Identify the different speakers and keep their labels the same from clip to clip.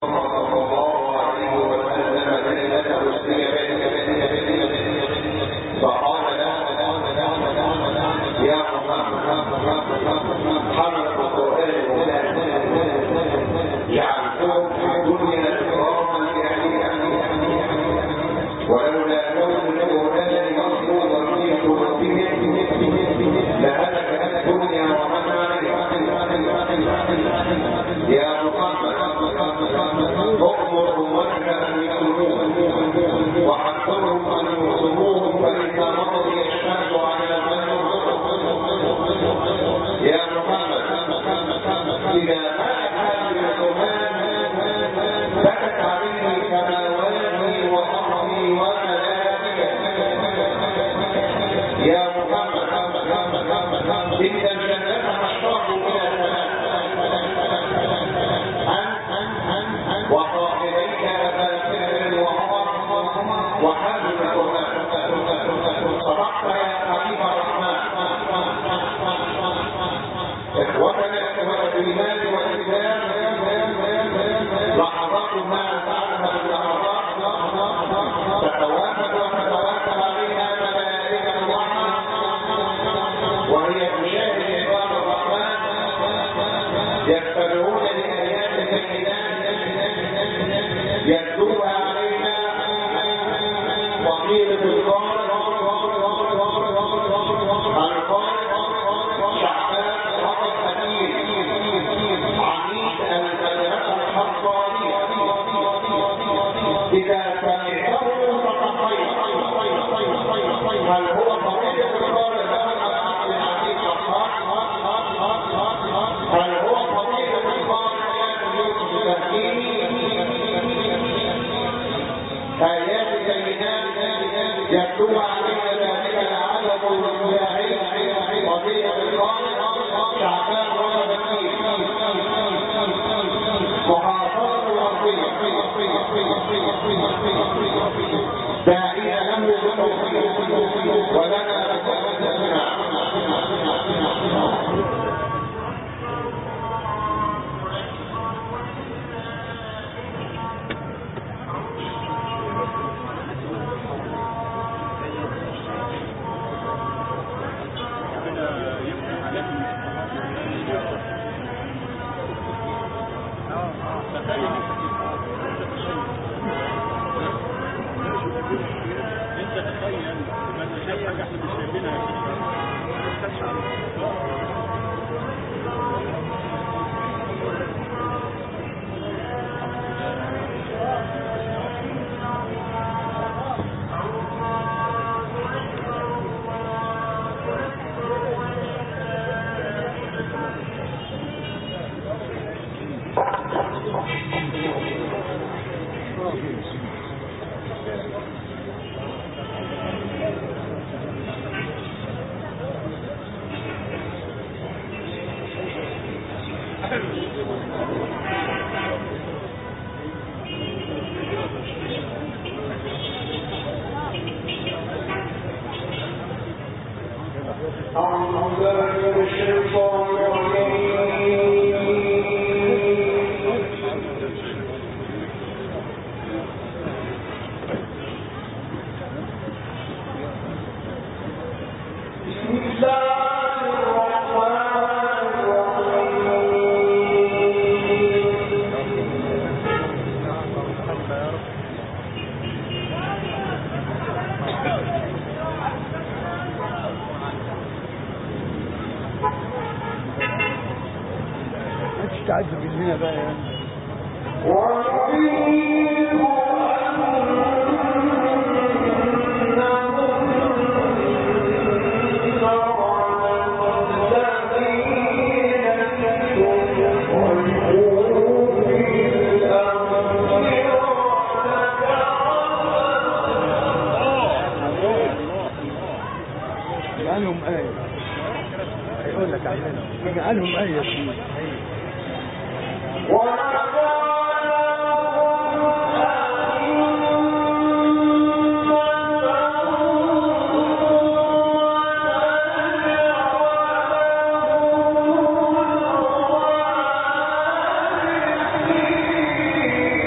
Speaker 1: Thank you.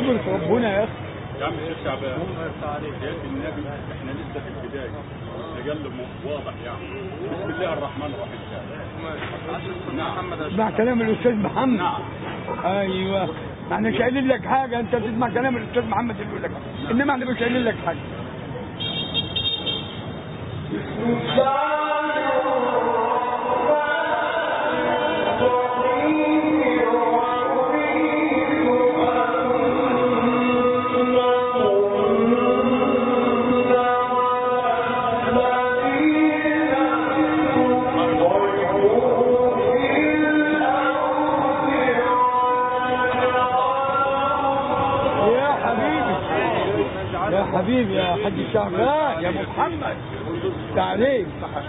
Speaker 1: قدرة ربنا يا اخي
Speaker 2: يا عم الشيخ شعبان جاءت النبي احنا لسه في البدايه تجلب واضح يعني بسم الله الرحمن الرحيم نعم
Speaker 1: اسمع كلام الاستاذ محمد
Speaker 2: نعم
Speaker 1: ايوه احنا مش قايلين لك حاجه انت بتسمع كلام الاستاذ محمد اللي يقول لك انما احنا مش قايلين لك حاجه يا حبيبي يا حبيبي يا حاج شعبان يا ابو محمد تعليم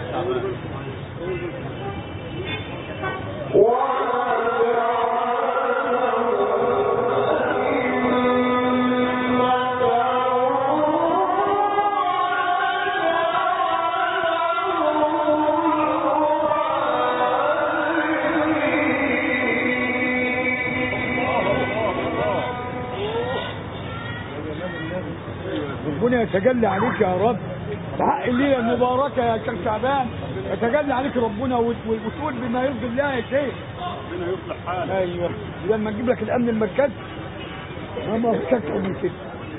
Speaker 1: ربنا يتجلى عليك يا رب بحق الليله المباركه يا شيخ شعبان يتجلى عليك ربنا وت- وتقول بما يرضي الله يا شيخ
Speaker 2: ربنا يصلح حالك
Speaker 1: ايوه لما نجيب لك الامن المركزي ما ما فيش اكتر من كده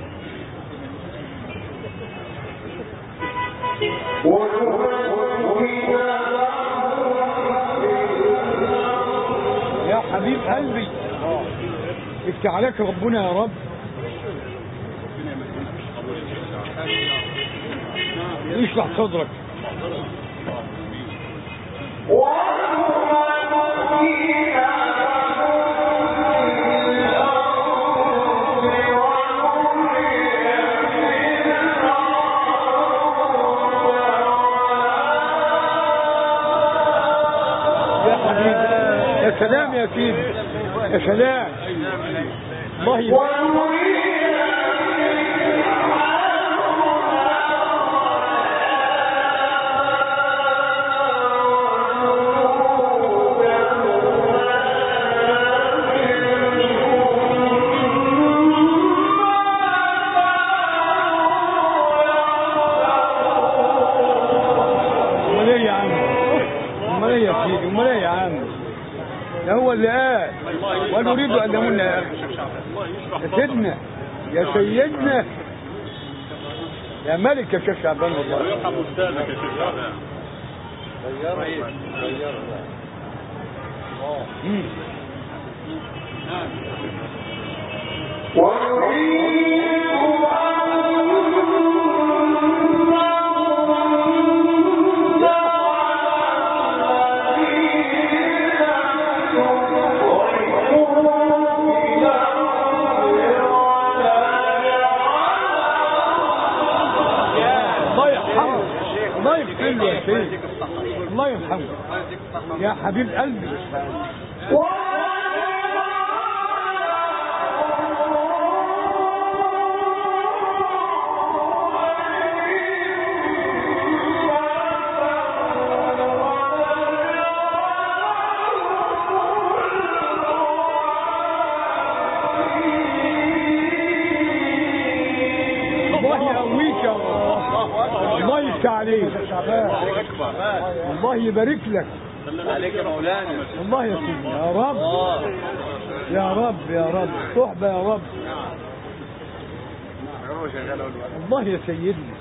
Speaker 1: يا حبيب قلبي افتح عليك ربنا يا رب يشرح صدرك يا حبيبي يا سلام يا سيدي يا سلام الله يبارك امال ايه يا عم امال ايه يا سيدي امال ايه يا عم ده هو اللي قال ونريد ان نمن يا اخي يا سيدنا يا سيدنا يا ملك يا شيخ شعبان والله
Speaker 2: ويرحم استاذك يا شيخ شعبان
Speaker 1: مم. الله يرحمه الله يغفر له يا سيدي الله يرحمه يا حبيب قلبي الله يقويك يا رب الله يفتح عليك
Speaker 2: الله اكبر
Speaker 1: الله يبارك لك
Speaker 3: عليك يا مولانا
Speaker 1: الله يا سيدي يا رب يا رب يا رب صحبة يا رب الله يا سيدنا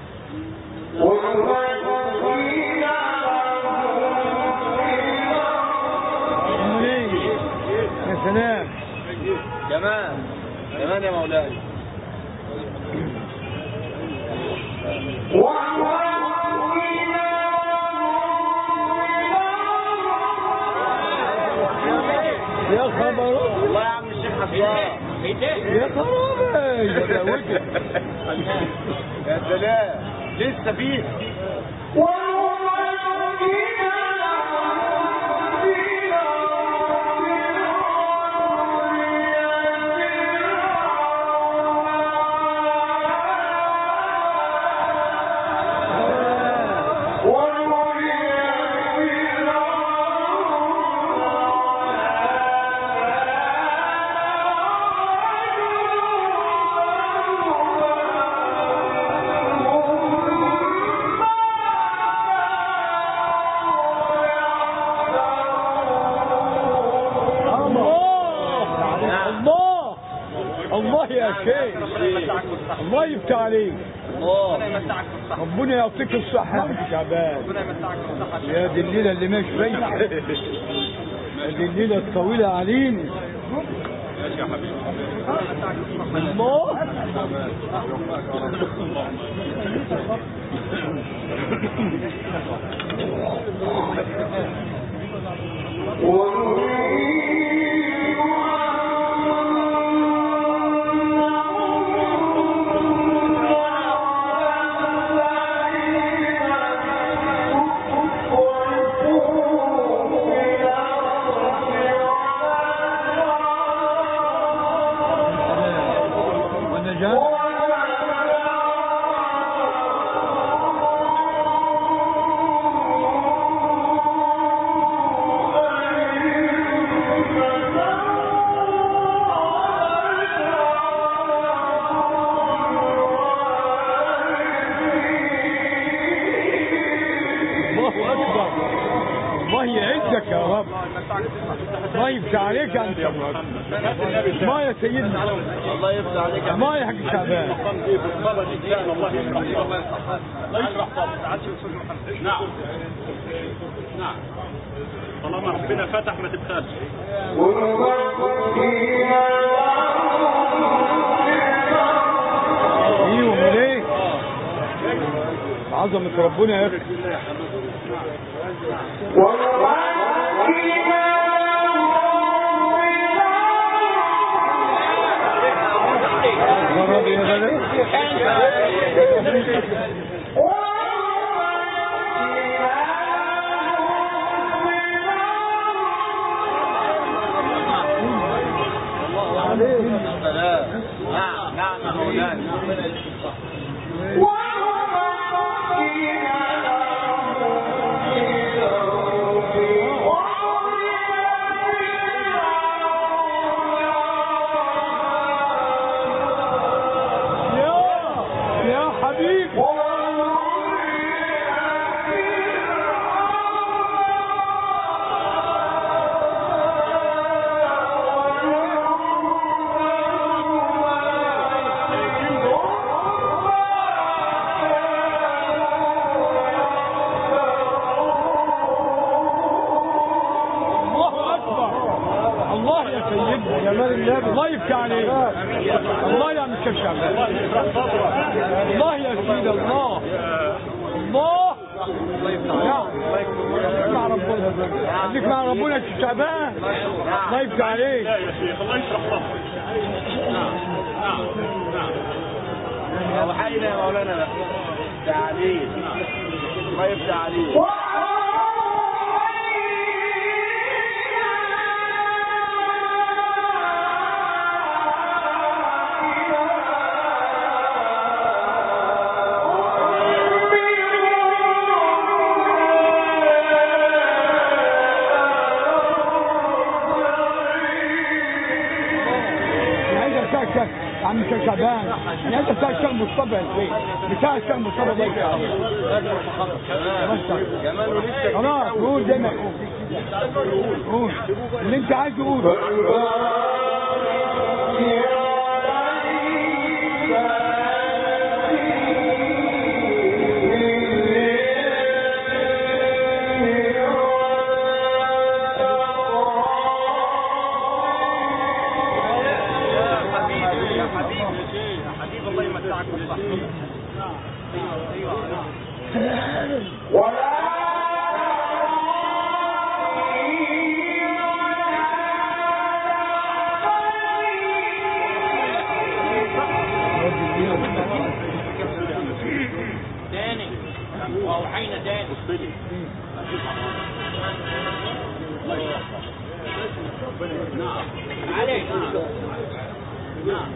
Speaker 1: أمال إيه؟ يا سلام
Speaker 3: كمان كمان يا مولانا
Speaker 1: يا خبر
Speaker 3: والله يا عم الشيخ حفصان
Speaker 1: يا خرابي يا وجه
Speaker 3: يا سلام لسه فيه
Speaker 1: الله يا شيخ الله يفتح عليك
Speaker 3: الله
Speaker 1: ربنا يعطيك الصحة يا حاج شعبان يا دي الليلة اللي مش فايتة يا دي الليلة الطويلة علينا
Speaker 2: ماشي يا حبيبي
Speaker 1: الله والنجاة الله أكبر الله يعزك يا رب الله يفتح عليك أنت ما يا سيدنا
Speaker 3: الله يفتح عليك يا
Speaker 1: ما يا حق شعبان
Speaker 2: المقام دي بالطبع دي كان الله يشرح صدرك الله يشرح صدرك نعم نعم طالما ربنا فتح ما تبخلش
Speaker 1: ايوه امال ايه عظمة ربنا يا اخي خراب يا غلا
Speaker 3: سلام نعم نعم يا مولانا
Speaker 1: يا يا حبيبي الله اكبر الله يا سيدنا يا مال النبي الله يفتح عليك الله يا مش شعبان الله يا سيدي الله الله نعم مع ربنا خليك مع ربنا يا شيخ شعبان الله يفتح عليك
Speaker 2: لا يا شيخ الله يشرح صدرك نعم نعم نعم
Speaker 3: وحينا يا مولانا بقى يفتح عليك الله يفتح عليك
Speaker 1: عايز اشكك عم شيخ شعبان انا عايز اشكك مصطفى يا شيخ بتاع الشيخ مصطفى الله يفتح عليك
Speaker 3: كمان ولسه
Speaker 1: خلاص قول زي ما تقول قول اللي انت عايزه قول
Speaker 2: يا حبيبي يا حبيبي يا حبيبي الله يمتعك بالصحة
Speaker 4: تاني واوحينا تاني
Speaker 2: بصلي نعم
Speaker 4: عليك
Speaker 2: نعم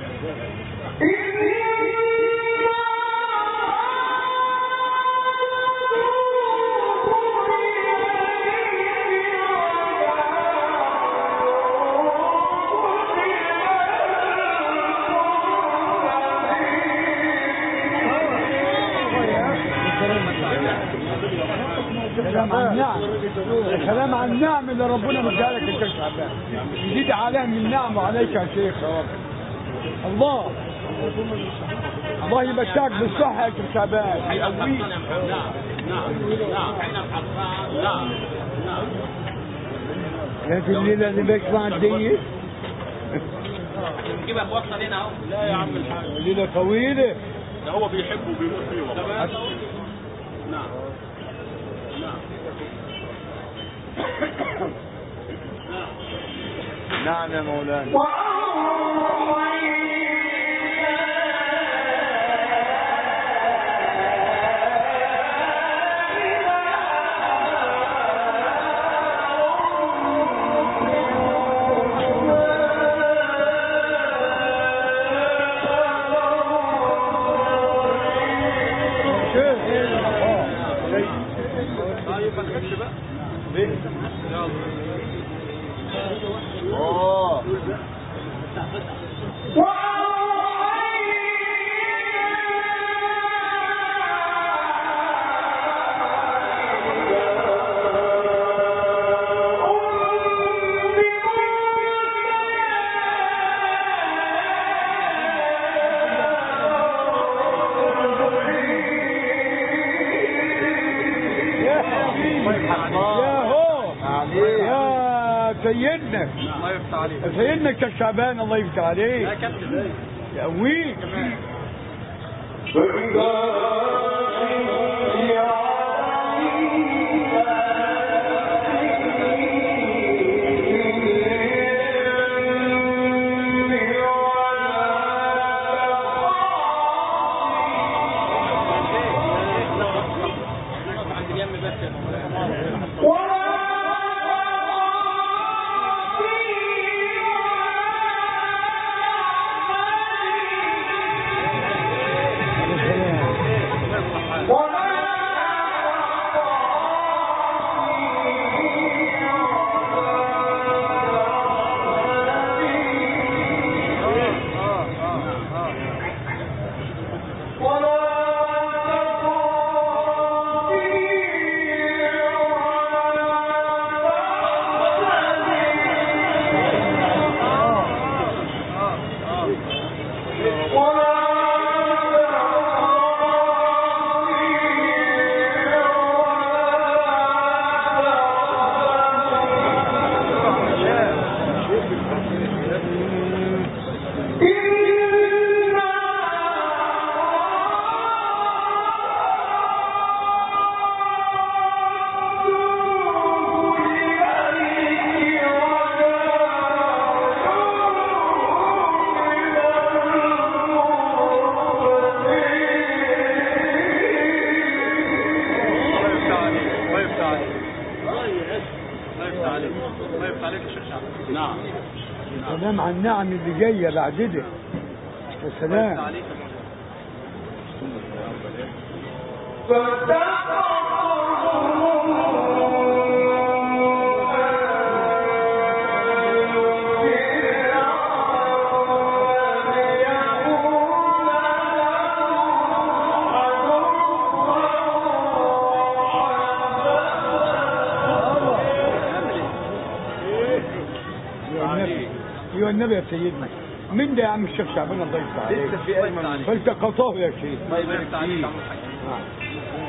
Speaker 1: كلام عن النعم كلام عن النعم اللي ربنا مديها لك انت يا شعبان يزيد عليها من نعمه عليك يا شيخ يا رب الله الله يمشاك بالصحة يا شيخ شعبان
Speaker 2: هيقويك نعم نعم نعم
Speaker 4: احنا محصان
Speaker 2: نعم نعم
Speaker 1: يا دي الليلة اللي بيسمع الدنيا
Speaker 4: نجيبك وصل هنا اهو
Speaker 2: لا يا عم الحاج
Speaker 1: الليلة طويلة
Speaker 2: ده هو بيحب وبيموت فيه والله نعم نعم
Speaker 3: نعم يا مولانا
Speaker 2: طيب ما تخافش بقى
Speaker 3: اه
Speaker 1: يا هو
Speaker 3: عليك
Speaker 1: يا سيدنا
Speaker 2: الله يفتح عليك
Speaker 1: يا سيدنا الشيخ شعبان الله يفتح
Speaker 2: لا
Speaker 1: عليك
Speaker 2: كابتن
Speaker 1: يقويك
Speaker 4: نقف عند اليم بس يا مولانا
Speaker 2: الله يفتح عليك الله يفتح عليك الله يفتح عليك الله يفتح عليك يا شيخ شعبان نعم
Speaker 1: سلام على النعم اللي جاية بعد ده يا
Speaker 2: الله يفتح
Speaker 1: سلام
Speaker 2: عليك يا مولانا
Speaker 1: يا النبي يا النبي يا سيدنا مين ده يا عم الشيخ شعبان الله يفتح عليك
Speaker 3: لسه في اجمل
Speaker 1: فالتقطاه يا شيخ
Speaker 3: الله
Speaker 2: الله
Speaker 3: يبارك
Speaker 2: يفتح عليك
Speaker 3: فيك
Speaker 2: يا عم الحاج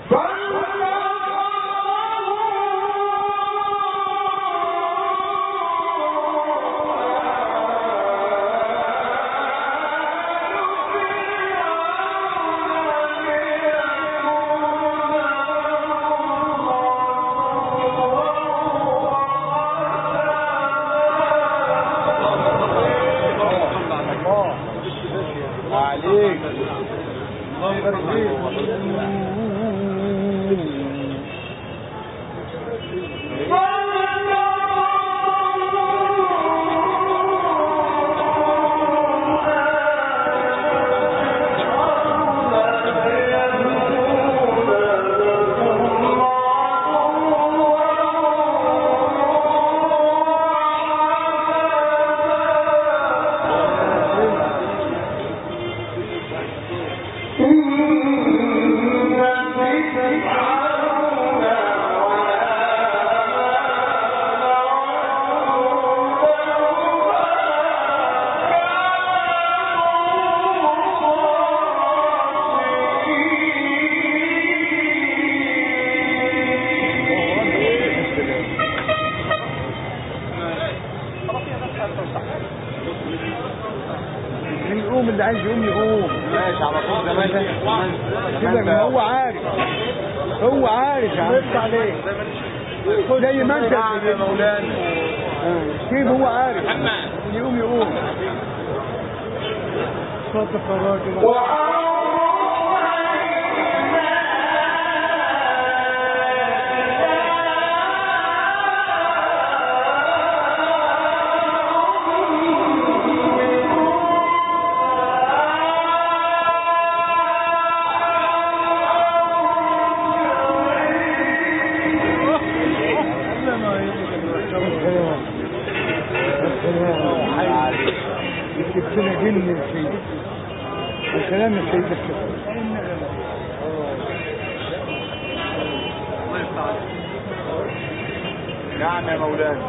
Speaker 3: الله عليك الله يبارك فيك
Speaker 5: إن
Speaker 1: يقوم اللي عايز يقوم يقوم
Speaker 3: ماشي على طول زمان ده
Speaker 1: سيبك ما هو عارف هو عارف يا عم عليك زي ما انت
Speaker 3: نعم يا مولانا
Speaker 1: آه، سيب هو عارف
Speaker 4: محمد
Speaker 1: يقوم يقوم صوت القرار كده جبت لنا جن يا سيدي السلام يا سيدي
Speaker 3: نعم يا مولانا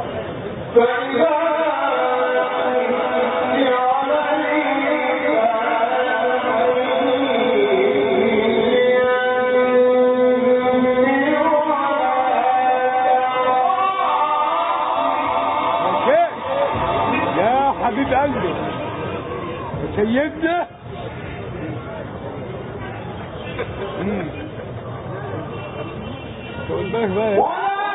Speaker 1: يا شيخ يا حبيب قلبي يا سيدنا مم. خد بالك بقى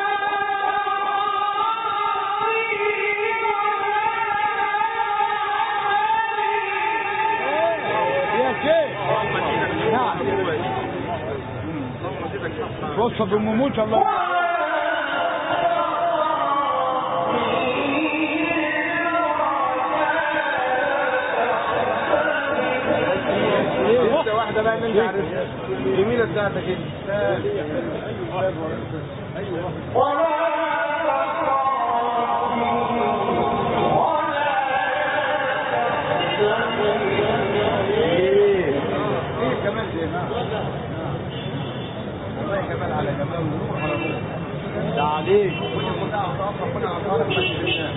Speaker 1: يا شيخ نعم توصل بمموت الله
Speaker 3: لسه واحدة بقى من انت عارفها الجميلة بتاعتك انت ايه ايه كمان زي ما والله كمان على جمال ونور على نور ده عليك كل المتعة وتعرف ربنا عطارك ما تشركناش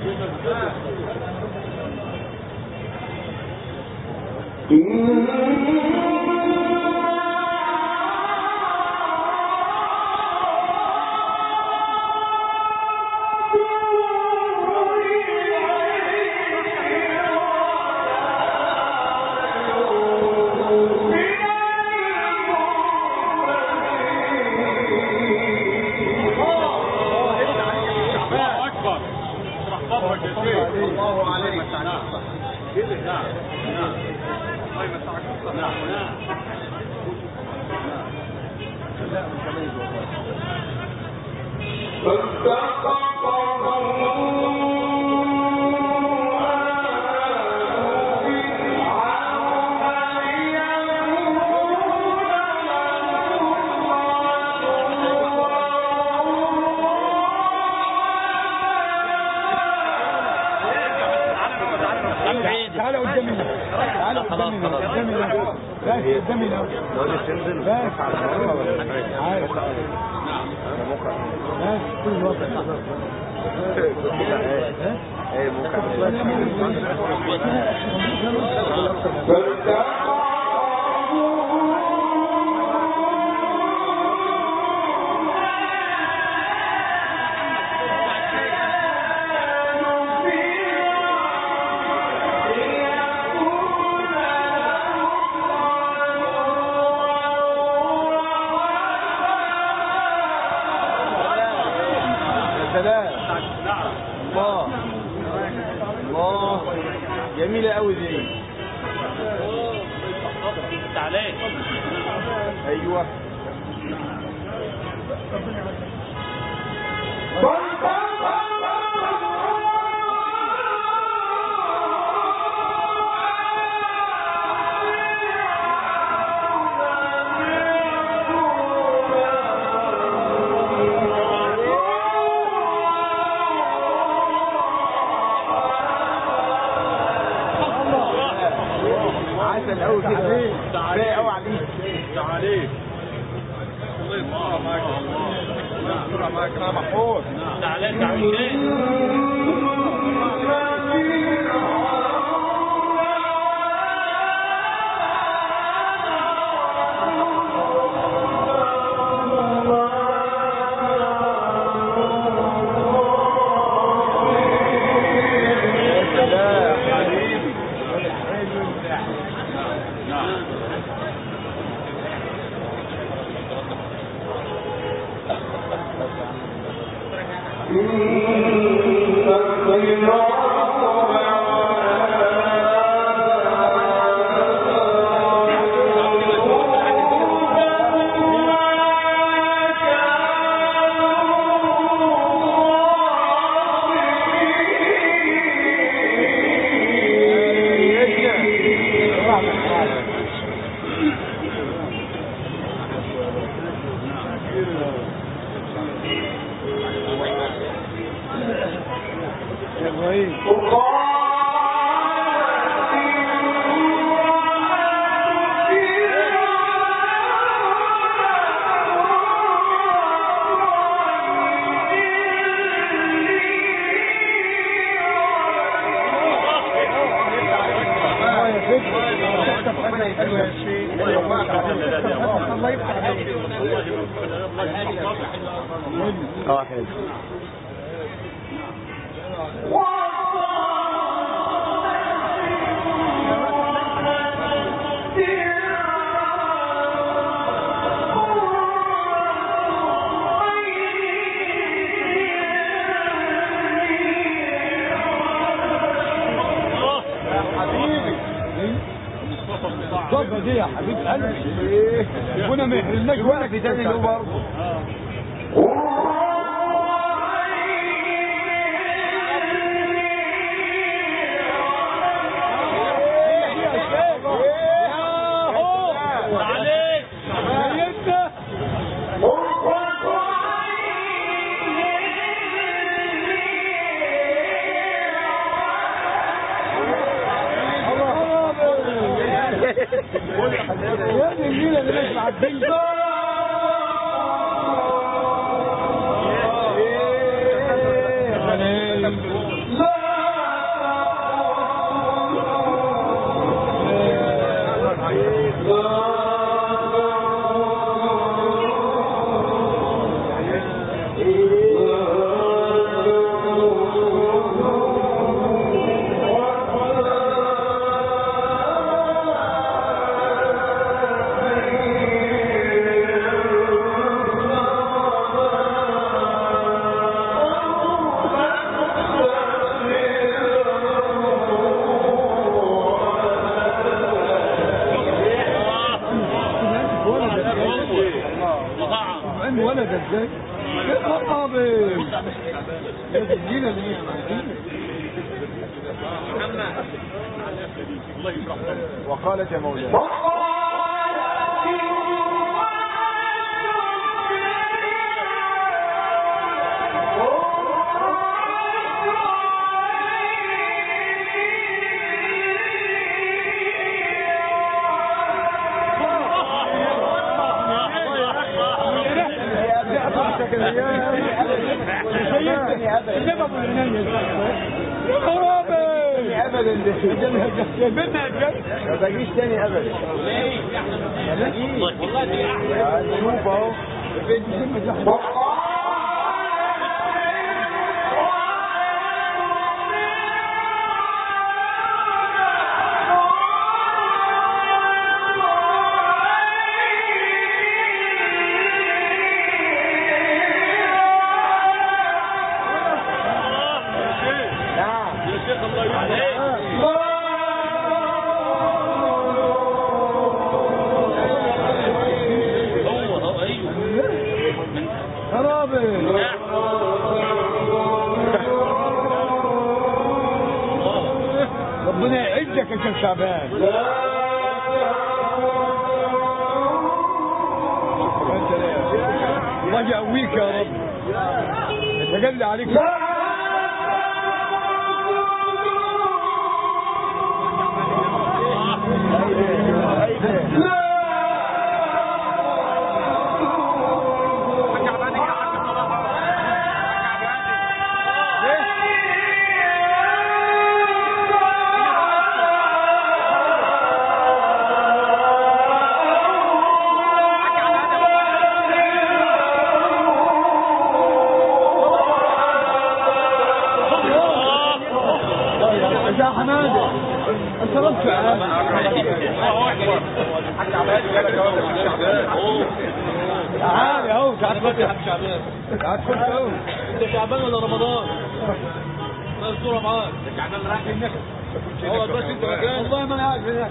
Speaker 2: الله اكبر اشرح صدرك يا شيخ
Speaker 3: الله عليك
Speaker 2: كده نعم نعم الله يمسعك بالصحة. نعم نعم
Speaker 1: تعالى قدامي تعالى قدامي قدامي بس قدامي لو بس عارف بس كل الوقت
Speaker 3: ايه ممكن يا سلام الله الله جميلة قوي دي
Speaker 2: تعالى
Speaker 3: ايوه عسل قوي كده باقي قوي عليك
Speaker 2: تعالى الله يطلع معاك الله معاك يا محفوظ
Speaker 4: تعالى تعالى
Speaker 3: يا سلام حبيبي اه حلو
Speaker 1: الصفة دي يا حبيب قلبي ربنا ما يحرمناش ولا في تاني له برضه
Speaker 4: عليك
Speaker 1: سيدنا يا دي النيلة اللي مش معدين وين ولد ازاي؟ يا خطابي يا دي النيلة اللي مش معدين
Speaker 3: وقالت يا مولاي ابدا
Speaker 1: يا بنت
Speaker 3: ما باجيش تاني ابدا شوف اهو نعم
Speaker 2: يا شيخ الله يرضى
Speaker 4: هو هو ايوه
Speaker 1: خرابي ربنا يعزك يا شيخ شعبان الله يقويك يا رب يتجلى عليك يا حماده انت رد سؤال تعال اهو تعال خد تعال خد اهو
Speaker 3: ده شعبان ولا رمضان؟ ما الصورة معاك
Speaker 2: شعبان راح هناك
Speaker 3: هو بس انت مكان
Speaker 1: والله ما انا عارف هناك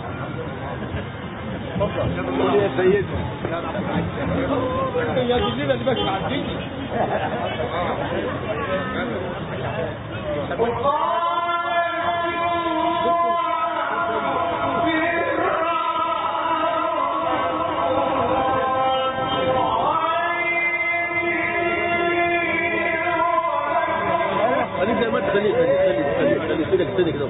Speaker 1: قول يا سيدنا
Speaker 3: يا الليلة اللي بس عديني
Speaker 1: خليك زي ما انت خليك خليك خليك خليك خليك كده كده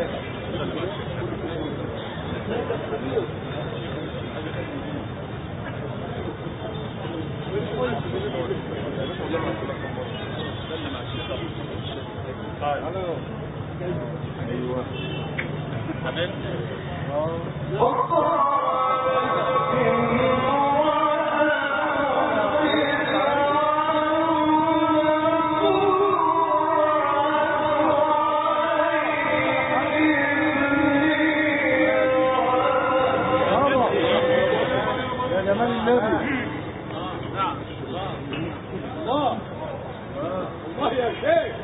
Speaker 1: يا جمال النبي
Speaker 2: نعم
Speaker 1: الله الله يا شيخ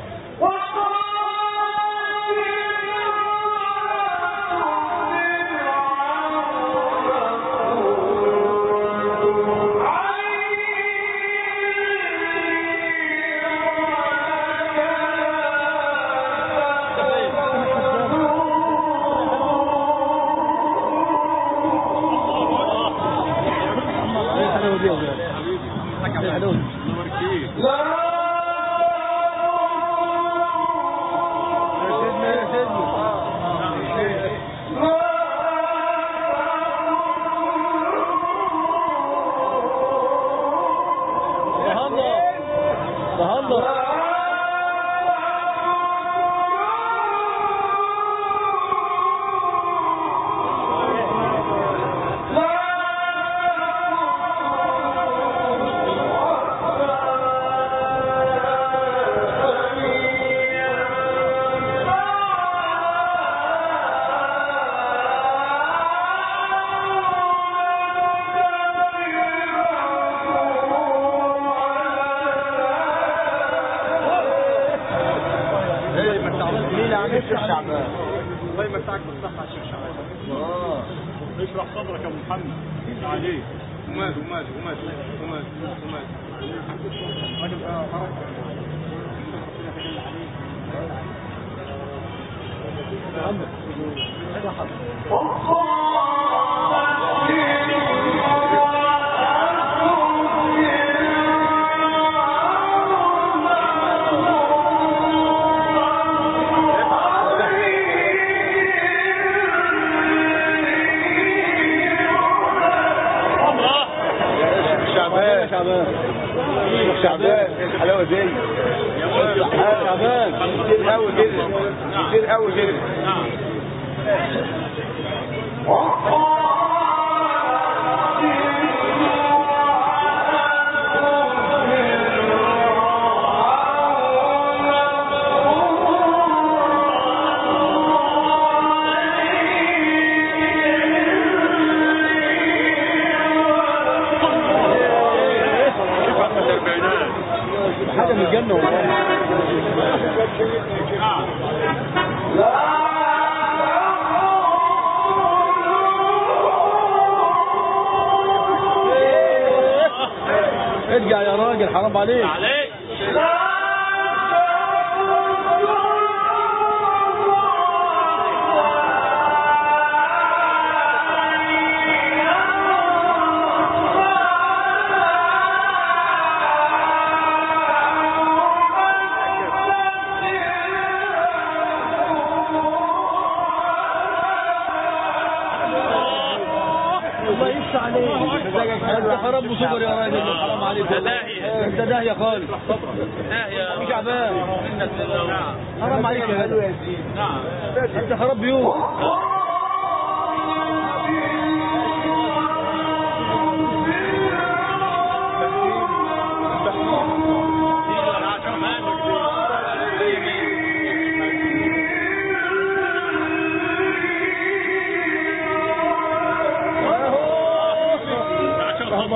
Speaker 1: ايه الحلاوه دي يا ولاد ايه الحلاوه دي يا سيدنا يا سيدنا
Speaker 3: تهنر تهنر
Speaker 1: ايه ما تعرفش مين عن الشيخ شعبان
Speaker 2: الله يمتعك بالصحة يا شيخ شعبان
Speaker 1: اه
Speaker 2: اشرح صدرك يا ابو محمد عليك ومات ومات ومات ومات ومات
Speaker 1: شعبان شعبان شعبان الحلاوه دي آه، شعبان كتير قوي كده كتير قوي كده
Speaker 2: نعم
Speaker 1: حاجه من الجنه والله
Speaker 2: نعم
Speaker 1: ارجع يا راجل حرام عليك
Speaker 2: عليك
Speaker 1: الله يفتح عليك انت حرام بصبر يا راجل حرام عليك
Speaker 2: ده داهية.
Speaker 1: انت داهيه خالص
Speaker 2: ناهية
Speaker 1: مش عبان
Speaker 2: منك لله
Speaker 1: حرام عليك يا جدع
Speaker 2: نعم
Speaker 1: انت خراب بيوت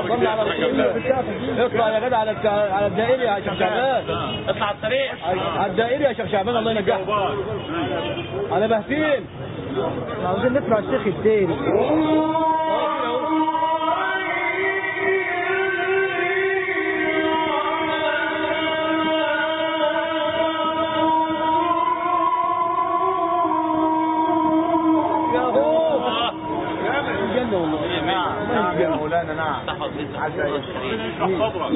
Speaker 1: صلي على رسول الله اطلع يا جدع على الت- على الدائري يا شيخ شعبان
Speaker 4: اطلع على الطريق
Speaker 1: على الدائري يا شيخ شعبان الله ينجحك على بهتين
Speaker 3: عاوزين نطلع الشيخ الديري
Speaker 1: يا هو الجنة والله
Speaker 3: نعم يا مولانا نعم
Speaker 4: تحفظ بنت
Speaker 2: اشرح صدرك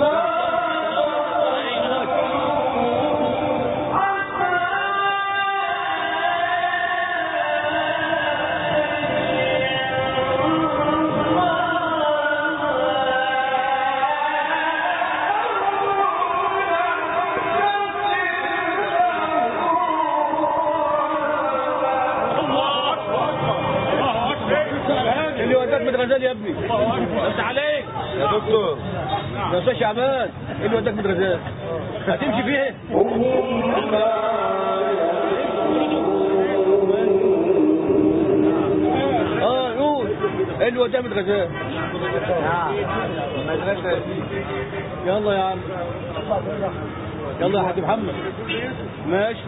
Speaker 2: الله اكبر الله اكبر
Speaker 1: اللي وداك من غزال يا ابني
Speaker 4: بس عليك
Speaker 1: يا دكتور يا استاذ شعبان ايه اللي وداك من غزال هتمشي فيه اه قول ايه اللي وداك من غزال
Speaker 3: نعم المدرسة دي
Speaker 1: يلا يا عم يلا يا حاج محمد ماشي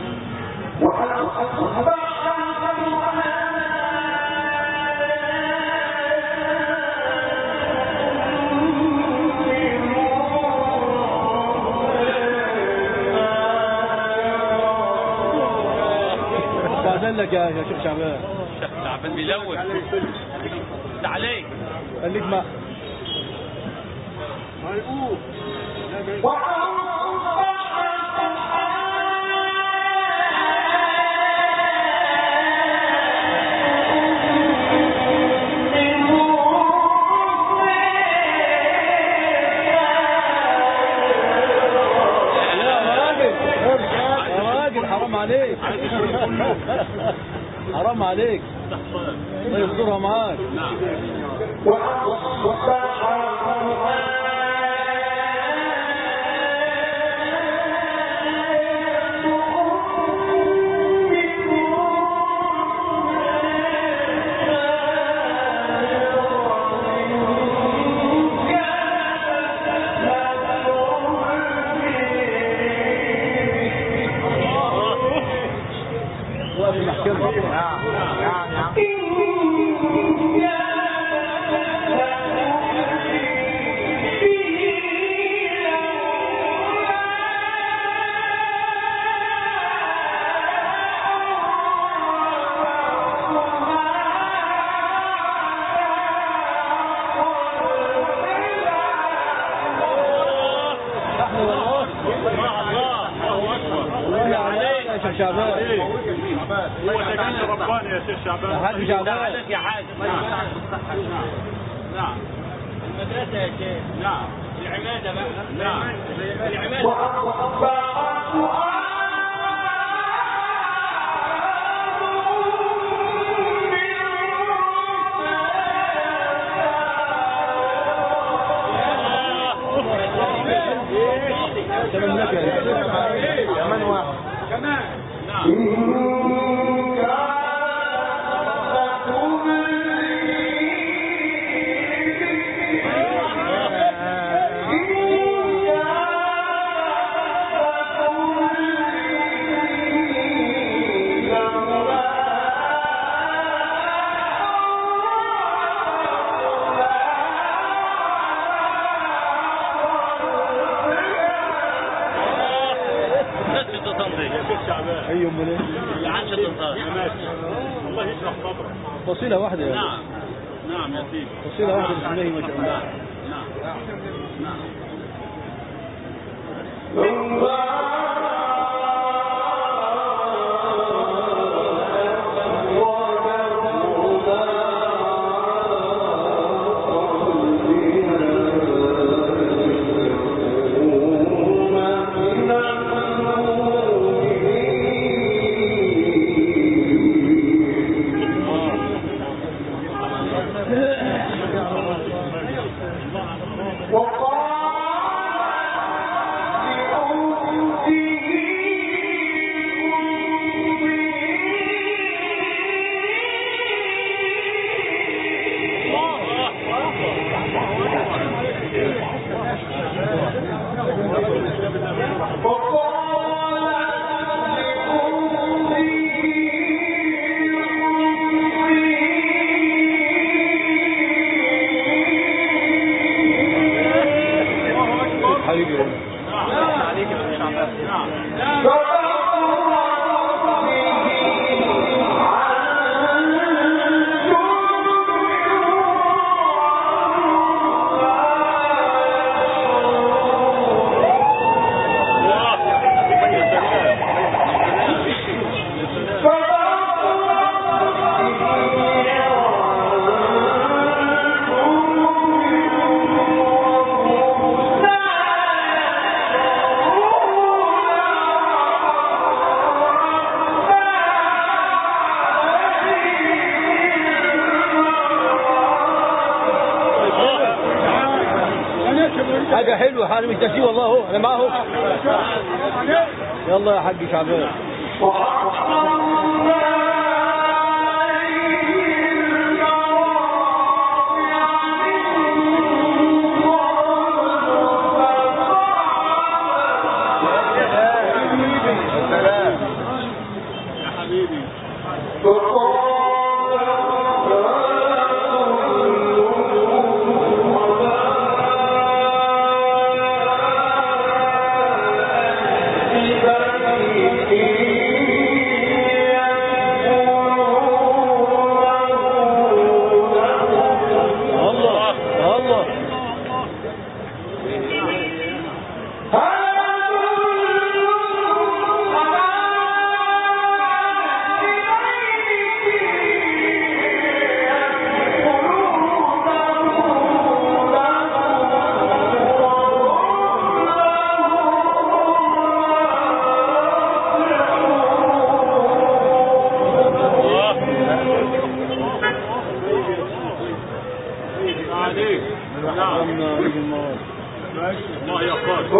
Speaker 1: استاذن لك يا يا شيخ شعبان
Speaker 4: تعبان بيلون بس عليك
Speaker 1: خليك مع يا راجل يا راجل حرام عليك حرام عليك الله يسترها معاك واقف في المحكمة
Speaker 3: نعم نعم نعم
Speaker 1: احنا والله والله عليك يا شيخ شعبان
Speaker 2: هو تجلي رباني يا شيخ
Speaker 1: يا
Speaker 2: شعبان
Speaker 1: حاج شعبان
Speaker 4: عليك يا حاج
Speaker 2: نعم
Speaker 4: المدرسة يا شيخ
Speaker 2: نعم
Speaker 4: العمادة بقى
Speaker 2: نعم
Speaker 4: العمادة
Speaker 1: تمام لك يا شيخ.
Speaker 3: كمان واحد
Speaker 4: بس تنظيم
Speaker 2: يا شيخ شعبان
Speaker 1: اي امال ايه
Speaker 4: عن تنظيم
Speaker 2: ماشي الله يشرح صدرك
Speaker 1: فصيلة واحدة يا
Speaker 2: نعم نعم يا سيدي
Speaker 1: فصيلة واحدة بسم الله ما شاء الله
Speaker 2: نعم نعم
Speaker 5: وقال
Speaker 1: حاجة حلوة حاجة مش تسيب والله اهو انا معاه اهو يلا يا حاج شعبان
Speaker 2: يا حبيبي
Speaker 1: الله الله
Speaker 2: عليك نعم الله يغفر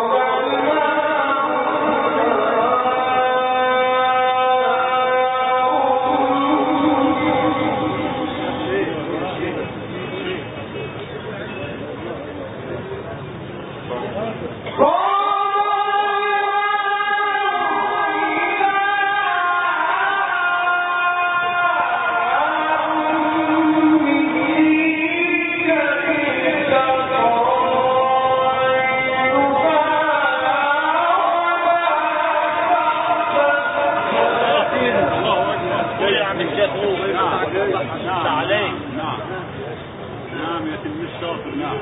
Speaker 2: الله اكبر
Speaker 4: ايه يا عم الشيخ قول
Speaker 2: نعم
Speaker 4: عليك
Speaker 2: نعم نعم يا تلميذ شاطر نعم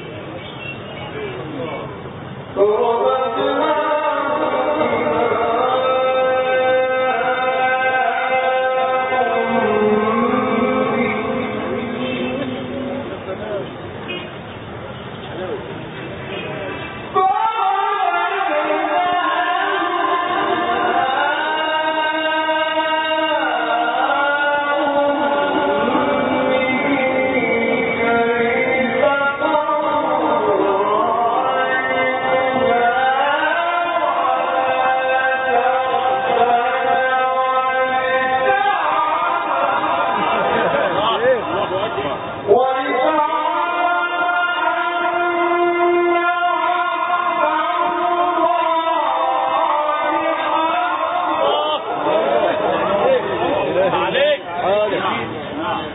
Speaker 2: الله اكبر
Speaker 4: عليك
Speaker 2: نعم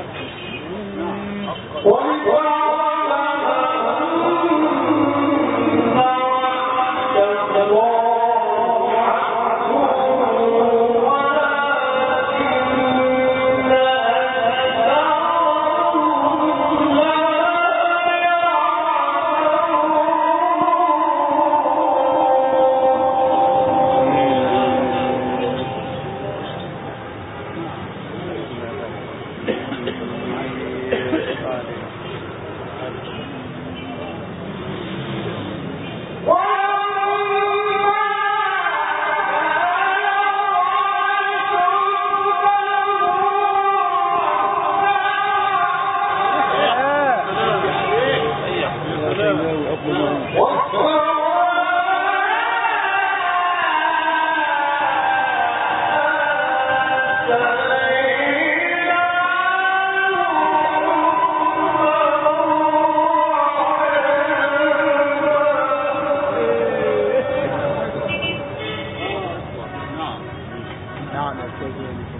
Speaker 2: نعم
Speaker 1: نعم يا استاذ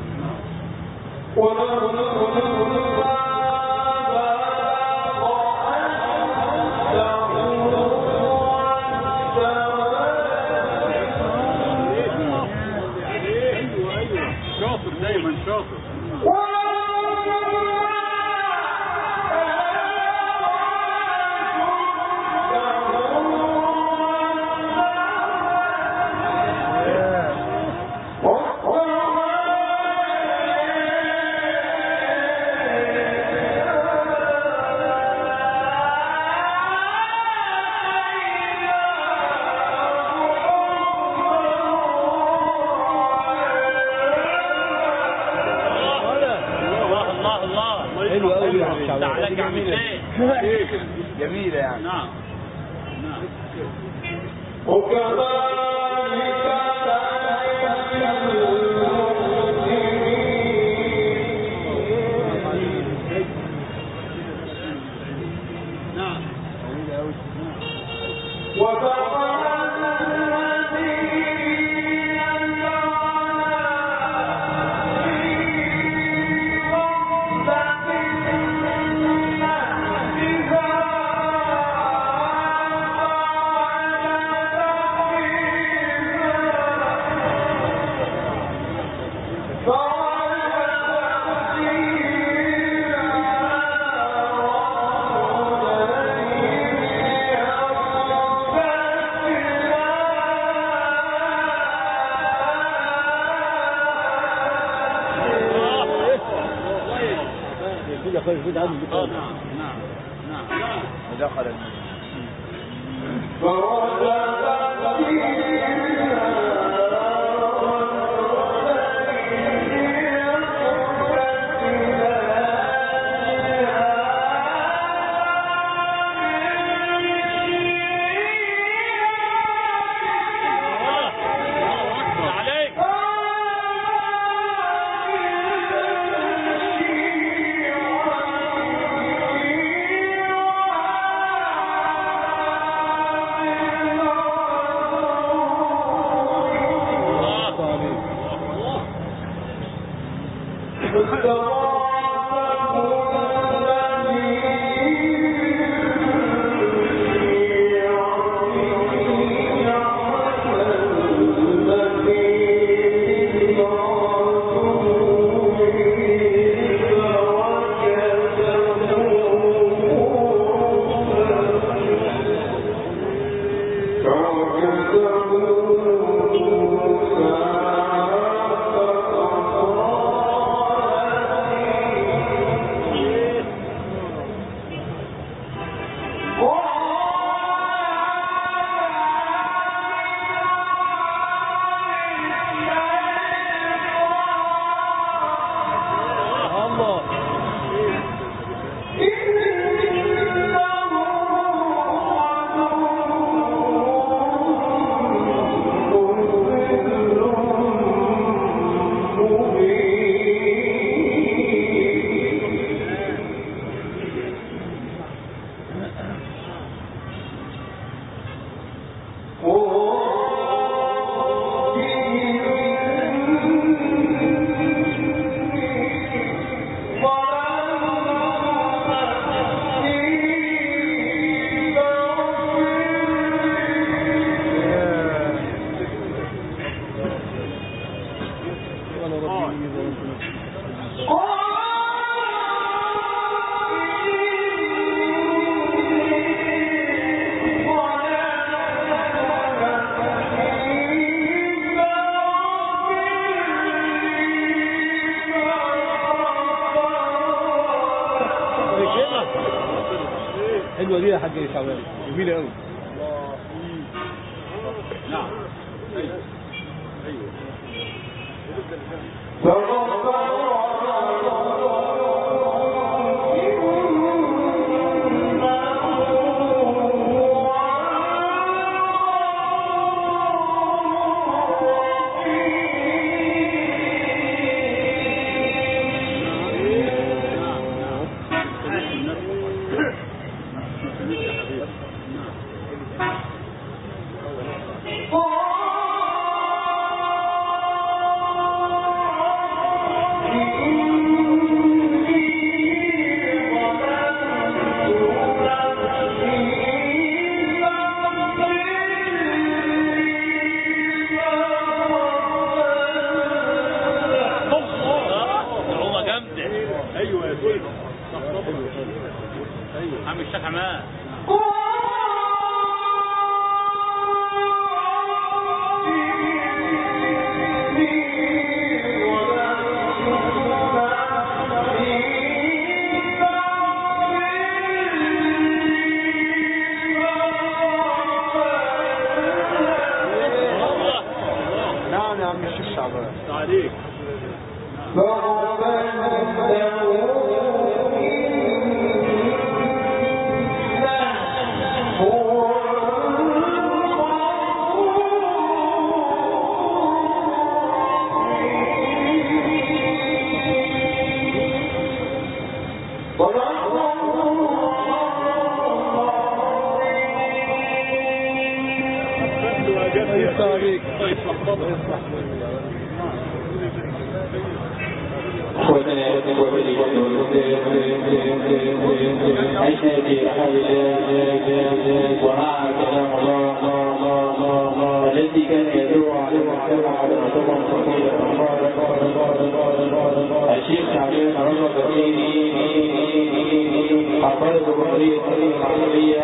Speaker 2: ايوه ايوه شاطر دايما شاطر
Speaker 4: الله الله الله
Speaker 1: حلو قوي يا
Speaker 4: تعالى يا عم الشيخ
Speaker 1: جميلة يعني
Speaker 2: نعم اه نعم نعم نعم
Speaker 3: ودخل
Speaker 2: عليك
Speaker 3: حلوه دي يا حاج شعبان جميله قوي
Speaker 2: نعم ايوه ايوه نعم نعم يا حبيبي نعم
Speaker 4: نعومة جامدة
Speaker 2: ايوه يا سيدي صح طبعا ايوه
Speaker 4: عم الشيخ عماد
Speaker 3: نعم يا عم الشيخ شعبان
Speaker 2: عليك
Speaker 1: فيك
Speaker 2: الله يصلح صدرك
Speaker 5: عشنا في أحد ومع كلام الله الذي كان يدعو على المجتمع على المجتمع الشيخ شعبان رجب عقائد الوحرية العربية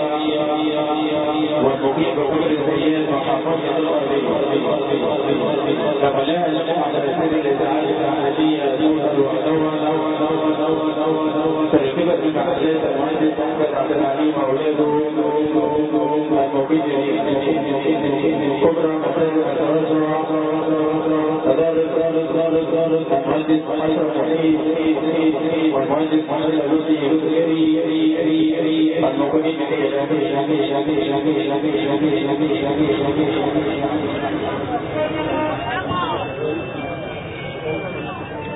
Speaker 5: والمقيم بكل الزيات وحافظة الأرضية فلا لكم على سبيل الإزعاج الأحادية توصل وحدوها تركبت المحلات المهندس أحمد عبد العليم أولاده المقيم كبرى مساجد الرجل تدارس دارس دارس دارس المهندس محمد وحيد والمهندس محمد اللوسي المقيم في